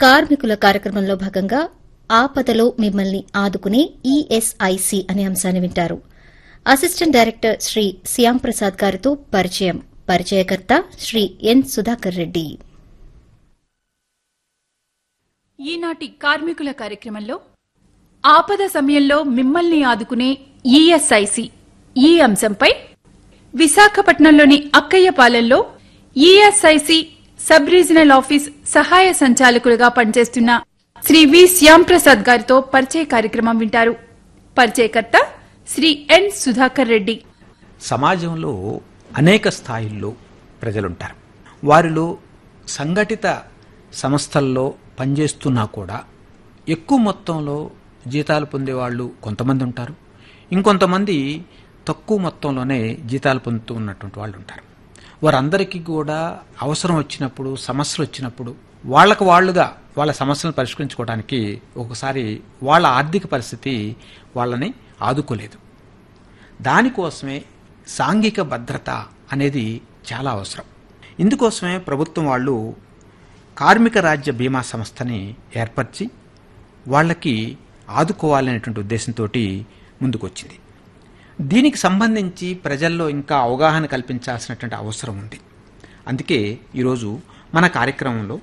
కార్మికుల కార్యక్రమంలో భాగంగా ఆపదలో మిమ్మల్ని ఆదుకునే ఈఎస్ఐసి అనే అంశాన్ని వింటారు అసిస్టెంట్ డైరెక్టర్ శ్రీ శ్యాం ప్రసాద్ గారితో పరిచయం పరిచయకర్త శ్రీ ఎన్ సుధాకర్ రెడ్డి ఈనాటి కార్మికుల కార్యక్రమంలో ఆపద సమయంలో మిమ్మల్ని ఆదుకునే ఈఎస్ఐసి ఈ అంశంపై విశాఖపట్నంలోని అక్కయ్యపాలెంలో ఈఎస్ఐసి సబ్ రీజనల్ ఆఫీస్ సహాయ సంచాలకులుగా పనిచేస్తున్న శ్రీ వి శ్యాంప్రసాద్ గారితో పరిచయ కార్యక్రమం వింటారు పరిచయకర్త శ్రీ ఎన్ సుధాకర్ రెడ్డి సమాజంలో అనేక స్థాయిల్లో ప్రజలుంటారు వారిలో సంఘటిత సంస్థల్లో పనిచేస్తున్నా కూడా ఎక్కువ మొత్తంలో జీతాలు పొందేవాళ్ళు కొంతమంది ఉంటారు ఇంకొంతమంది తక్కువ మొత్తంలోనే జీతాలు పొందుతూ ఉన్నటువంటి వాళ్ళు ఉంటారు వారందరికీ కూడా అవసరం వచ్చినప్పుడు సమస్యలు వచ్చినప్పుడు వాళ్ళకు వాళ్ళుగా వాళ్ళ సమస్యలను పరిష్కరించుకోవడానికి ఒకసారి వాళ్ళ ఆర్థిక పరిస్థితి వాళ్ళని ఆదుకోలేదు దానికోసమే సాంఘిక భద్రత అనేది చాలా అవసరం ఇందుకోసమే ప్రభుత్వం వాళ్ళు కార్మిక రాజ్య బీమా సంస్థని ఏర్పరిచి వాళ్ళకి ఆదుకోవాలనేటువంటి ఉద్దేశంతో ముందుకొచ్చింది దీనికి సంబంధించి ప్రజల్లో ఇంకా అవగాహన కల్పించాల్సినటువంటి అవసరం ఉంది అందుకే ఈరోజు మన కార్యక్రమంలో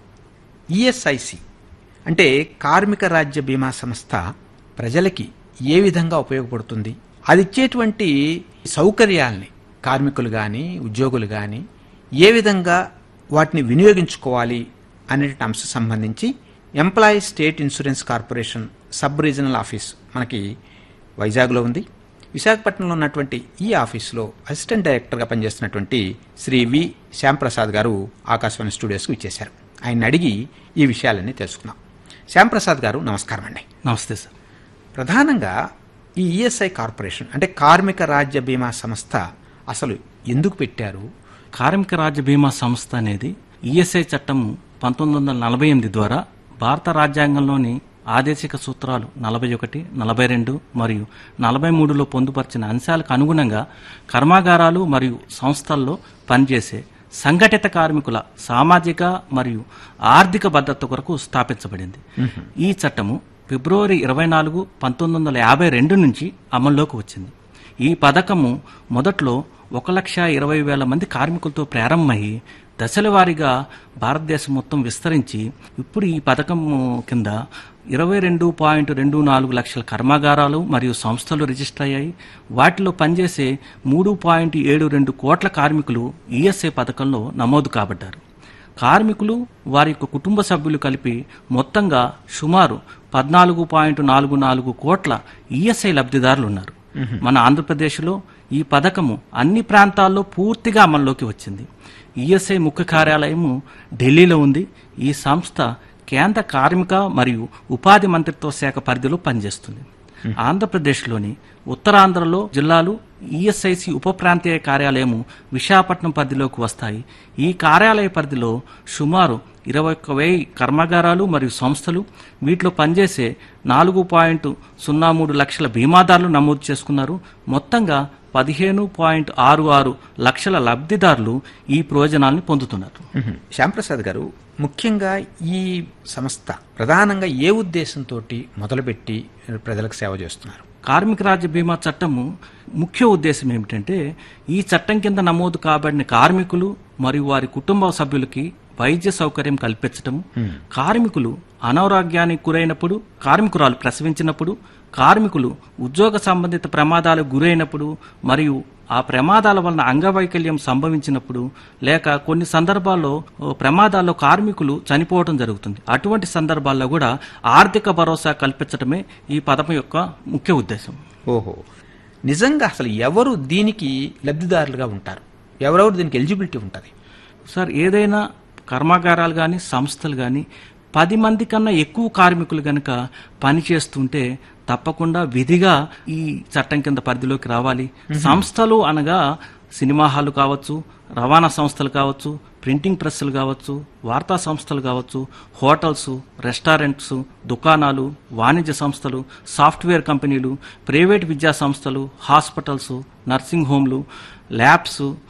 ఈఎస్ఐసి అంటే కార్మిక రాజ్య బీమా సంస్థ ప్రజలకి ఏ విధంగా ఉపయోగపడుతుంది అది ఇచ్చేటువంటి సౌకర్యాల్ని కార్మికులు కానీ ఉద్యోగులు కానీ ఏ విధంగా వాటిని వినియోగించుకోవాలి అనేటువంటి అంశం సంబంధించి employee state insurance corporation sub regional office మనకి వైజాగ్లో ఉంది విశాఖపట్నంలో ఉన్నటువంటి ఈ ఆఫీసులో అసిస్టెంట్ డైరెక్టర్గా పనిచేస్తున్నటువంటి శ్రీ వి శ్యాంప్రసాద్ గారు ఆకాశవాణి స్టూడియోస్కి ఇచ్చేశారు ఆయన అడిగి ఈ విషయాలన్నీ తెలుసుకుందాం శ్యాంప్రసాద్ గారు నమస్కారం అండి నమస్తే సార్ ప్రధానంగా ఈ ఈఎస్ఐ కార్పొరేషన్ అంటే కార్మిక రాజ్య బీమా సంస్థ అసలు ఎందుకు పెట్టారు కార్మిక రాజ్య బీమా సంస్థ అనేది ఈఎస్ఐ చట్టం పంతొమ్మిది వందల నలభై ఎనిమిది ద్వారా భారత రాజ్యాంగంలోని ఆదేశిక సూత్రాలు నలభై ఒకటి నలభై రెండు మరియు నలభై మూడులో పొందుపరిచిన అంశాలకు అనుగుణంగా కర్మాగారాలు మరియు సంస్థల్లో పనిచేసే సంఘటిత కార్మికుల సామాజిక మరియు ఆర్థిక భద్రత కొరకు స్థాపించబడింది ఈ చట్టము ఫిబ్రవరి ఇరవై నాలుగు పంతొమ్మిది వందల యాభై రెండు నుంచి అమల్లోకి వచ్చింది ఈ పథకము మొదట్లో ఒక లక్ష ఇరవై వేల మంది కార్మికులతో ప్రారంభమై దశల వారీగా భారతదేశం మొత్తం విస్తరించి ఇప్పుడు ఈ పథకం కింద ఇరవై రెండు పాయింట్ రెండు నాలుగు లక్షల కర్మాగారాలు మరియు సంస్థలు రిజిస్టర్ అయ్యాయి వాటిలో పనిచేసే మూడు పాయింట్ ఏడు రెండు కోట్ల కార్మికులు ఈఎస్ఐ పథకంలో నమోదు కాబడ్డారు కార్మికులు వారి యొక్క కుటుంబ సభ్యులు కలిపి మొత్తంగా సుమారు పద్నాలుగు పాయింట్ నాలుగు నాలుగు కోట్ల ఈఎస్ఐ లబ్ధిదారులు ఉన్నారు మన ఆంధ్రప్రదేశ్లో ఈ పథకము అన్ని ప్రాంతాల్లో పూర్తిగా అమల్లోకి వచ్చింది ఈఎస్ఐ ముఖ్య కార్యాలయము ఢిల్లీలో ఉంది ఈ సంస్థ కేంద్ర కార్మిక మరియు ఉపాధి మంత్రిత్వ శాఖ పరిధిలో పనిచేస్తుంది ఆంధ్రప్రదేశ్లోని ఉత్తరాంధ్రలో జిల్లాలు ఈఎస్ఐసి ఉప ప్రాంతీయ కార్యాలయము విశాఖపట్నం పరిధిలోకి వస్తాయి ఈ కార్యాలయ పరిధిలో సుమారు ఇరవై ఒక్క వెయ్యి కర్మాగారాలు మరియు సంస్థలు వీటిలో పనిచేసే నాలుగు పాయింట్ సున్నా మూడు లక్షల బీమాదారులు నమోదు చేసుకున్నారు మొత్తంగా పదిహేను పాయింట్ ఆరు ఆరు లక్షల లబ్ధిదారులు ఈ ప్రయోజనాలను పొందుతున్నారు శ్యాంప్రసాద్ గారు ముఖ్యంగా ఈ సంస్థ ప్రధానంగా ఏ ఉద్దేశంతో మొదలుపెట్టి ప్రజలకు సేవ చేస్తున్నారు కార్మిక రాజ్య బీమా చట్టము ముఖ్య ఉద్దేశం ఏమిటంటే ఈ చట్టం కింద నమోదు కాబడిన కార్మికులు మరియు వారి కుటుంబ సభ్యులకి వైద్య సౌకర్యం కల్పించటం కార్మికులు అనారోగ్యానికి గురైనప్పుడు కార్మికురాలు ప్రసవించినప్పుడు కార్మికులు ఉద్యోగ సంబంధిత ప్రమాదాలకు గురైనప్పుడు మరియు ఆ ప్రమాదాల వలన అంగవైకల్యం సంభవించినప్పుడు లేక కొన్ని సందర్భాల్లో ఓ, ప్రమాదాల్లో కార్మికులు చనిపోవడం జరుగుతుంది అటువంటి సందర్భాల్లో కూడా ఆర్థిక భరోసా కల్పించడమే ఈ పథకం యొక్క ముఖ్య ఉద్దేశం ఓహో నిజంగా అసలు ఎవరు దీనికి లబ్ధిదారులుగా ఉంటారు ఎవరెవరు దీనికి ఎలిజిబిలిటీ ఉంటుంది సార్ ఏదైనా కర్మాగారాలు కానీ సంస్థలు కానీ పది మంది కన్నా ఎక్కువ కార్మికులు గనక పనిచేస్తుంటే తప్పకుండా విధిగా ఈ చట్టం కింద పరిధిలోకి రావాలి సంస్థలు అనగా సినిమా హాలు కావచ్చు రవాణా సంస్థలు కావచ్చు ప్రింటింగ్ ప్రెస్సులు కావచ్చు వార్తా సంస్థలు కావచ్చు హోటల్స్ రెస్టారెంట్స్ దుకాణాలు వాణిజ్య సంస్థలు సాఫ్ట్వేర్ కంపెనీలు ప్రైవేట్ విద్యా సంస్థలు హాస్పిటల్స్ నర్సింగ్ హోమ్లు ల్యాబ్స్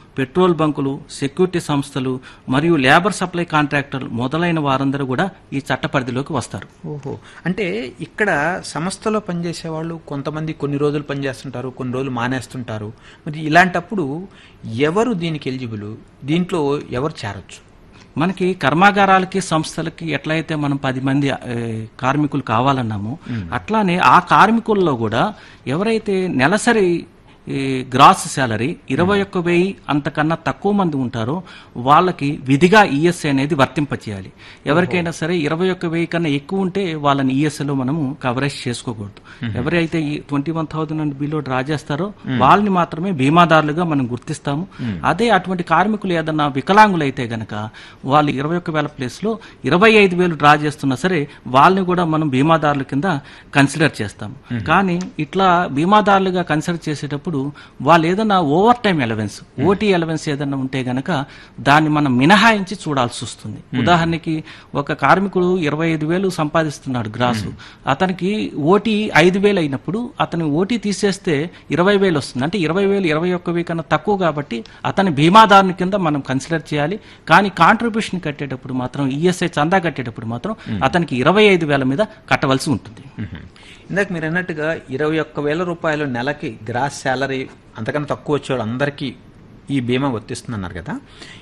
పెట్రోల్ బంకులు సెక్యూరిటీ సంస్థలు మరియు లేబర్ సప్లై కాంట్రాక్టర్లు మొదలైన వారందరూ కూడా ఈ చట్ట పరిధిలోకి వస్తారు ఓహో అంటే ఇక్కడ సంస్థలో పనిచేసే వాళ్ళు కొంతమంది కొన్ని రోజులు పనిచేస్తుంటారు కొన్ని రోజులు మానేస్తుంటారు మరి ఇలాంటప్పుడు ఎవరు దీనికి ఎలిజిబుల్ దీంట్లో ఎవరు చేరొచ్చు మనకి కర్మాగారాలకి సంస్థలకి ఎట్లయితే మనం పది మంది ఏ, కార్మికులు కావాలన్నామో అట్లానే ఆ కార్మికుల్లో కూడా ఎవరైతే నెలసరి ఈ గ్రాస్ శాలరీ ఇరవై ఒక్క వెయ్యి అంతకన్నా తక్కువ మంది ఉంటారో వాళ్ళకి విధిగా ఈఎస్ఐ అనేది వర్తింపచేయాలి ఎవరికైనా సరే ఇరవై ఒక్క వెయ్యి కన్నా ఎక్కువ ఉంటే వాళ్ళని ఈఎస్ఐలో మనము కవరేజ్ చేసుకోకూడదు ఎవరైతే ఈ twenty one thousand and below draw చేస్తారో వాళ్ళని మాత్రమే బీమాదారులుగా మనం గుర్తిస్తాము అదే అటువంటి కార్మికులు ఏదన్నా వికలాంగులు అయితే గనక వాళ్ళు ఇరవై ఒక్క వేల ప్లేస్ లో ఇరవై ఐదు వేలు డ్రా చేస్తున్నా సరే వాళ్ళని కూడా మనం బీమాదారుల కింద కన్సిడర్ చేస్తాం కానీ ఇట్లా బీమాదారులుగా కన్సిడర్ చేసేటప్పుడు వాళ్ళు ఏదైనా over time allowance OT allowance ఏదైనా ఉంటే గనక దాన్ని మనం మినహాయించి చూడాల్సి వస్తుంది ఉదాహరణకి ఒక కార్మికుడు ఇరవై ఐదు వేలు సంపాదిస్తున్నాడు గ్రాసు అతనికి ఓటీ ఐదు వేలు అయినప్పుడు అతని ఓటీ తీసేస్తే ఇరవై వేలు వస్తుంది అంటే ఇరవై వేలు ఇరవై ఒక్క వెయ్యి కన్నా తక్కువ కాబట్టి అతని బీమాదారుని కింద మనం కన్సిడర్ చేయాలి కానీ కాంట్రిబ్యూషన్ కట్టేటప్పుడు మాత్రం ఈఎస్ఐ చందా కట్టేటప్పుడు మాత్రం అతనికి ఇరవై ఐదు వేల మీద కట్టవలసి ఉంటుంది మ్మ్. ఇందాక మీరు అన్నట్టుగా ఇరవై ఒక్క వేల రూపాయలు నెలకి గ్రాస్ శాలరీ అంతకన్నా తక్కువ వచ్చే వాళ్ళందరికీ ఈ బీమా వర్తిస్తుందన్నారు కదా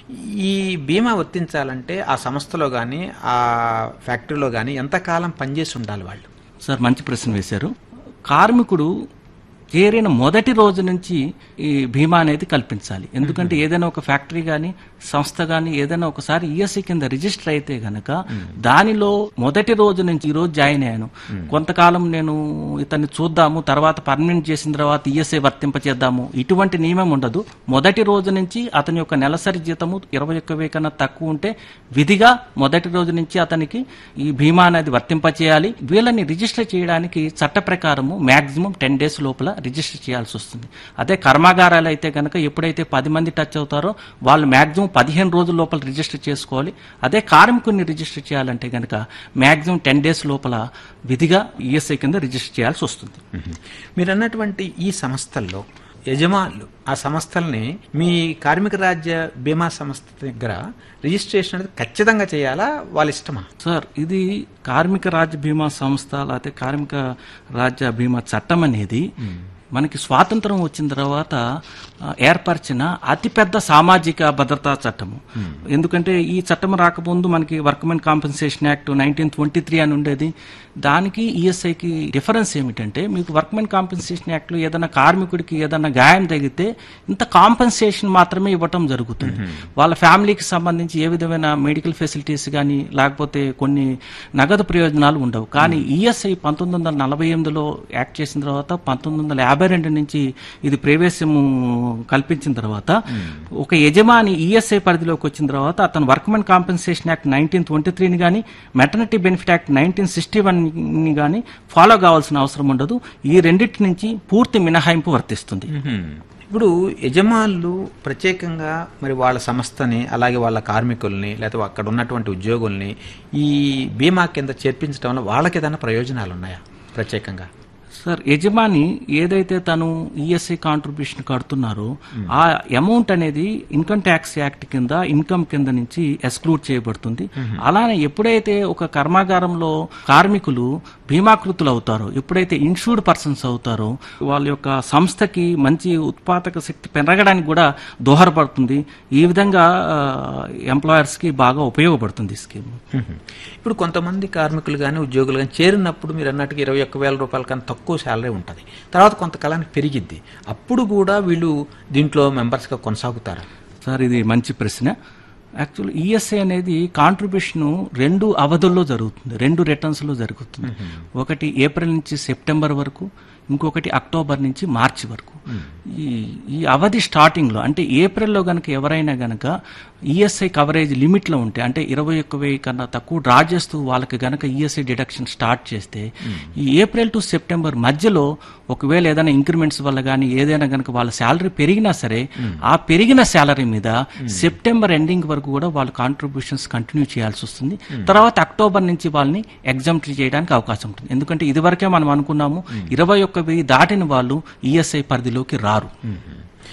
ఈ బీమా వర్తించాలంటే ఆ సంస్థలో కానీ ఆ ఫ్యాక్టరీలో కానీ ఎంతకాలం పనిచేసి ఉండాలి వాళ్ళు సార్ మంచి ప్రశ్న వేశారు కార్మికుడు చేరిన మొదటి రోజు నుంచి ఈ బీమా అనేది కల్పించాలి ఎందుకంటే ఏదైనా ఒక ఫ్యాక్టరీ కానీ సంస్థ కానీ ఏదైనా ఒకసారి ఈఎస్ఐ కింద రిజిస్టర్ అయితే గనక దానిలో మొదటి రోజు నుంచి ఈ రోజు జాయిన్ అయ్యాను కొంతకాలం నేను ఇతన్ని చూద్దాము తర్వాత పర్మనెంట్ చేసిన తర్వాత ఈఎస్ఐ వర్తింపచేద్దాము ఇటువంటి నియమం ఉండదు మొదటి రోజు నుంచి అతని యొక్క నెలసరి జీతము ఇరవై ఒక్క వెయ్యి కన్నా తక్కువ ఉంటే విధిగా మొదటి రోజు నుంచి అతనికి ఈ బీమా అనేది వర్తింపచేయాలి వీళ్ళని రిజిస్టర్ చేయడానికి చట్ట ప్రకారము మాక్సిమం టెన్ డేస్ లోపల రిజిస్టర్ చేయాల్సి వస్తుంది అదే కర్మాగారాలు అయితే కనుక ఎప్పుడైతే పది మంది టచ్ అవుతారో వాళ్ళు మాక్సిమం పదిహేను రోజుల లోపల రిజిస్టర్ చేసుకోవాలి అదే కార్మికుడిని రిజిస్టర్ చేయాలంటే కనుక మాక్సిమం టెన్ డేస్ లోపల విధిగా ఈఎస్ఐ కింద రిజిస్టర్ చేయాల్సి వస్తుంది మీరు అన్నటువంటి ఈ సంస్థల్లో యజమానులు ఆ సంస్థల్ని మీ కార్మిక రాజ్య బీమా సంస్థ దగ్గర రిజిస్ట్రేషన్ అనేది ఖచ్చితంగా చేయాలా వాళ్ళ ఇష్టమా సార్ ఇది కార్మిక రాజ్య బీమా సంస్థ లేకపోతే కార్మిక రాజ్య బీమా చట్టం అనేది మనకి స్వాతంత్రం వచ్చిన తర్వాత ఆ, ఏర్పరిచిన అతిపెద్ద సామాజిక భద్రతా చట్టము ఎందుకంటే ఈ చట్టం రాకముందు మనకి workmen compensation act nineteen twenty three అని ఉండేది దానికి ఈఎస్ఐకి డిఫరెన్స్ ఏమిటంటే మీకు వర్క్మెన్ కాంపెన్సేషన్ యాక్ట్లో ఏదైనా కార్మికుడికి ఏదైనా గాయం తగిలితే ఇంత కాంపెన్సేషన్ మాత్రమే ఇవ్వటం జరుగుతుంది వాళ్ళ ఫ్యామిలీకి సంబంధించి ఏ విధమైన మెడికల్ ఫెసిలిటీస్ కానీ లేకపోతే కొన్ని నగదు ప్రయోజనాలు ఉండవు కానీ ఈఎస్ఐ పంతొమ్మిది వందల నలభై ఎనిమిదిలో యాక్ట్ చేసిన తర్వాత పంతొమ్మిది వందల యాభై రెండు నుంచి ఇది ప్రవేశం కల్పించిన తర్వాత ఒక యజమాని ఈఎస్ఐ పరిధిలోకి వచ్చిన తర్వాత అతను workmen compensation act nineteen twenty త్రీని కానీ maternity benefit act nineteen sixty వన్ని కానీ ఫాలో కావాల్సిన అవసరం ఉండదు ఈ రెండింటి నుంచి పూర్తి మినహాయింపు వర్తిస్తుంది ఇప్పుడు యజమానులు ప్రత్యేకంగా మరి వాళ్ళ సంస్థని అలాగే వాళ్ళ కార్మికుల్ని లేకపోతే అక్కడ ఉన్నటువంటి ఉద్యోగుల్ని ఈ బీమా కింద చేర్పించడం వల్ల వాళ్ళకి ఏదైనా ప్రయోజనాలు ఉన్నాయా ప్రత్యేకంగా సార్ యజమాని ఏదైతే తను ఈఎస్ఐ కాంట్రిబ్యూషన్ కడుతున్నారో ఆ అమౌంట్ అనేది ఇన్కమ్ ట్యాక్స్ యాక్ట్ కింద ఇన్కమ్ కింద నుంచి ఎక్స్క్లూడ్ చేయబడుతుంది అలానే ఎప్పుడైతే ఒక కర్మాగారంలో కార్మికులు బీమాకృతులు అవుతారో ఎప్పుడైతే ఇన్సూర్డ్ పర్సన్స్ అవుతారో వాళ్ళ యొక్క సంస్థకి మంచి ఉత్పాదక శక్తి పెరగడానికి కూడా దోహదపడుతుంది ఈ విధంగా ఎంప్లాయర్స్ కి బాగా ఉపయోగపడుతుంది ఈ స్కీమ్ ఇప్పుడు కొంతమంది కార్మికులు కానీ ఉద్యోగులు కానీ చేరినప్పుడు మీరు అన్నట్టుగా ఇరవై ఒక్క వేల రూపాయల కన్నా తక్కువ శాలరీ ఉంటుంది తర్వాత కొంతకాలానికి పెరిగిద్ది అప్పుడు కూడా వీళ్ళు దీంట్లో మెంబర్స్గా కొనసాగుతారా సార్ ఇది మంచి ప్రశ్న యాక్చువల్ ఈఎస్ఐ అనేది కాంట్రిబ్యూషన్ రెండు అవధుల్లో జరుగుతుంది రెండు రిటర్న్స్ లో జరుగుతుంది ఒకటి ఏప్రిల్ నుంచి సెప్టెంబర్ వరకు ఇంకొకటి అక్టోబర్ నుంచి మార్చి వరకు ఈ ఈ అవధి స్టార్టింగ్ లో అంటే ఏప్రిల్లో గనక ఎవరైనా గనక ఈఎస్ఐ కవరేజ్ లిమిట్ లో ఉంటే అంటే ఇరవై ఒక్క వెయ్యి కన్నా తక్కువ డ్రా చేస్తూ వాళ్ళకి గనక ఈఎస్ఐ డిడక్షన్ స్టార్ట్ చేస్తే ఈ ఏప్రిల్ టు సెప్టెంబర్ మధ్యలో ఒకవేళ ఏదైనా ఇంక్రిమెంట్స్ వల్ల కానీ ఏదైనా గనక వాళ్ళ శాలరీ పెరిగినా సరే ఆ పెరిగిన శాలరీ మీద సెప్టెంబర్ ఎండింగ్ వరకు కూడా వాళ్ళు కాంట్రిబ్యూషన్స్ కంటిన్యూ చేయాల్సి వస్తుంది తర్వాత అక్టోబర్ నుంచి వాళ్ళని ఎగ్జామ్ చేయడానికి అవకాశం ఉంటుంది ఎందుకంటే ఇదివరకే మనం అనుకున్నాము ఇరవై ఒక్క వెయ్యి దాటిన వాళ్ళు ఈఎస్ఐ పరిధిలోకి రారు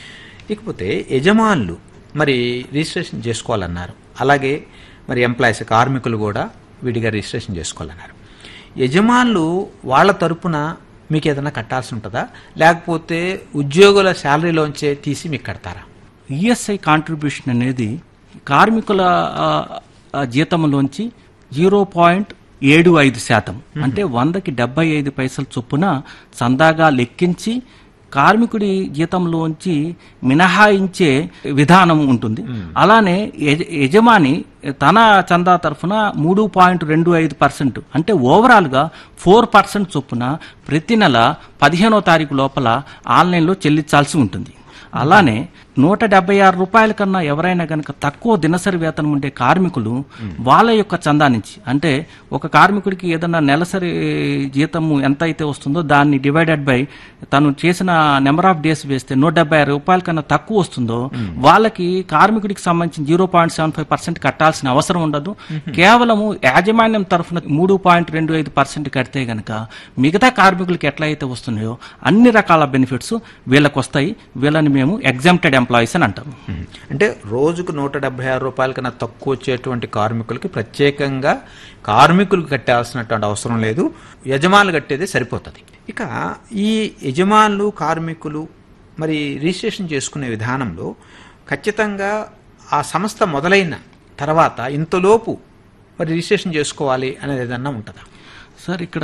ఇకపోతే యజమానులు మరి రిజిస్ట్రేషన్ చేసుకోవాలన్నారు అలాగే మరి ఎంప్లాయీస్ కార్మికులు కూడా విడిగా రిజిస్ట్రేషన్ చేసుకోవాలన్నారు యజమానులు వాళ్ళ తరపున మీకు ఏదైనా కట్టాల్సి ఉంటుందా లేకపోతే ఉద్యోగుల శాలరీలోంచే తీసి మీకు కడతారా ఈఎస్ఐ కాంట్రిబ్యూషన్ అనేది కార్మికుల ఆ, ఆ, జీతంలోంచి జీరో పాయింట్ ఏడు ఐదు శాతం అంటే వందకి డెబ్బై ఐదు పైసల చొప్పున చందాగా లెక్కించి కార్మికుడి జీతంలోంచి మినహాయించే విధానం ఉంటుంది అలానే యజ- యజమాని తన చందా తరఫున మూడు పాయింట్ రెండు ఐదు పర్సెంట్ అంటే ఓవరాల్గా ఫోర్ పర్సెంట్ చొప్పున ప్రతి నెల పదిహేనో తారీఖు లోపల ఆన్లైన్లో చెల్లించాల్సి ఉంటుంది అలానే నూట డెబ్బై ఆరు రూపాయల కన్నా ఎవరైనా కనుక తక్కువ దినసరి వేతనం ఉండే కార్మికులు వాళ్ళ యొక్క చందా నుంచి అంటే ఒక కార్మికుడికి ఏదైనా నెలసరి జీతము ఎంత అయితే వస్తుందో దాన్ని డివైడెడ్ బై తను చేసిన నెంబర్ ఆఫ్ డేస్ వేస్తే నూట డెబ్బై ఆరు రూపాయల కన్నా తక్కువ వస్తుందో వాళ్ళకి కార్మికుడికి సంబంధించిన zero point seven five percent కట్టాల్సిన అవసరం ఉండదు కేవలము యాజమాన్యం తరఫున మూడు పాయింట్ రెండు ఐదు పర్సెంట్ కడితే గనక మిగతా కార్మికులకి ఎట్లా అయితే వస్తున్నాయో అన్ని రకాల బెనిఫిట్స్ వీళ్ళకి వస్తాయి వీళ్ళని మేము ఎగ్జామ్టెడ్ ఎంప్లాయీస్ అని అంటాము ఉమ్. అంటే రోజుకు నూట డెబ్బై ఆరు రూపాయల కన్నా తక్కువ వచ్చేటువంటి కార్మికులకి ప్రత్యేకంగా కార్మికులకు కట్టాల్సినటువంటి అవసరం లేదు యజమానులు కట్టేది సరిపోతుంది ఇక ఈ యజమానులు కార్మికులు మరి రిజిస్ట్రేషన్ చేసుకునే విధానంలో ఖచ్చితంగా ఆ సంస్థ మొదలైన తర్వాత ఇంతలోపు మరి రిజిస్ట్రేషన్ చేసుకోవాలి అనేది ఏదన్నా ఉంటుందా సార్ ఇక్కడ